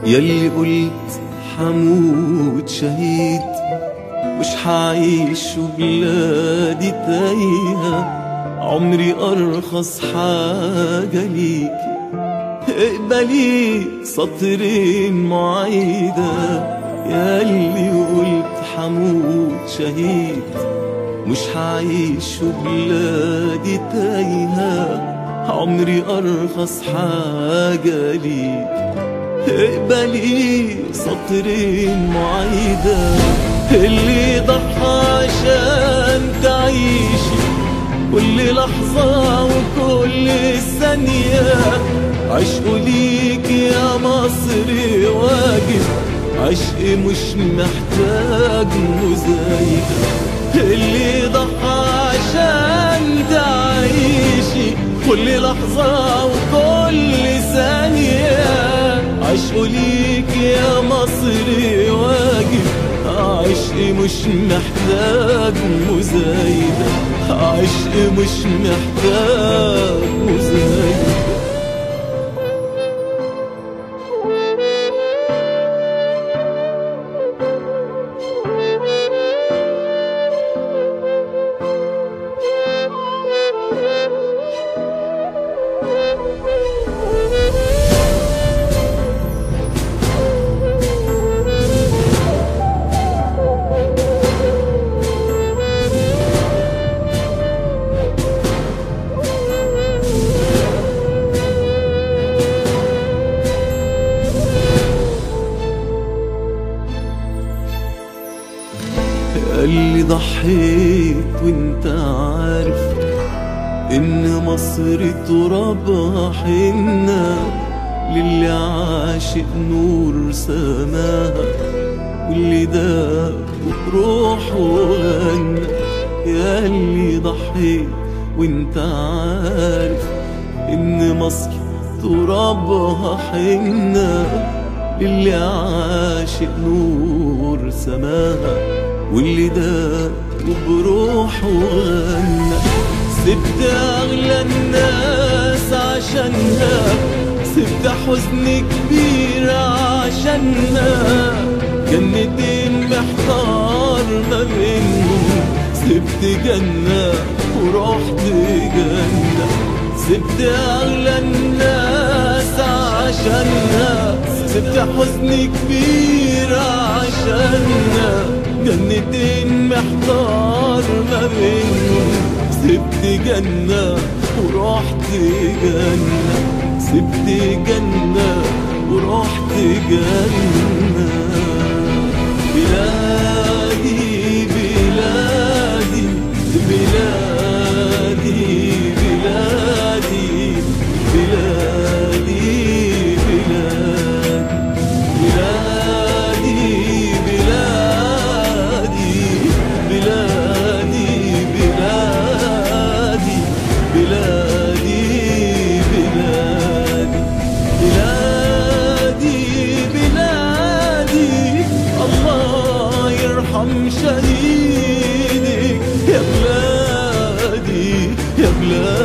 يلي قلت حموت شهيد مش حعيش وبلادي تايهة عمري أرخص حاجة ليك اقبلي سطرين معايدة ياللي قلت حموت شهيد مش حعيش وبلادي تايهة عمري أرخص حاجة ليك اقبلي سطرين معايدة اللي ضحى عشان تعيشي كل لحظة وكل ثانية عشق ليك يا مصري واجب عشق مش محتاج مزايدة اللي ضحى عشان تعيشي كل لحظة وكل ثانية عشق ليك يا مصري واجب عشق مش محتاج مزايدة عشق مش محتاج مزايدة اللي ضحيت وانت عارف ان مصر ترابها حنة للي عاشق نور سماها واللي داق بروحه غنى يا اللي ضحيت وانت عارف ان مصر ترابها حنة للي عاشق نور سماها واللي داق بروحه غنى سبت اغلى الناس عشانها سبت حزن كبير عشانها جنتين محتار ما بينهم سبت جنة ورحت جنة سبت اغلى الناس عشانها سبت حزن كبير عشانها جنتين محتار ما بينهم سبت جنة ورحت جنة سبت جنة ورحت جنة بلادي بلادي بلادي بلادي بلادي بلادي بلادي بلادي بلادي بلادي بلادي بلادي بلادي بلادي الله يرحم شهيدك يا بلادي يا بلادي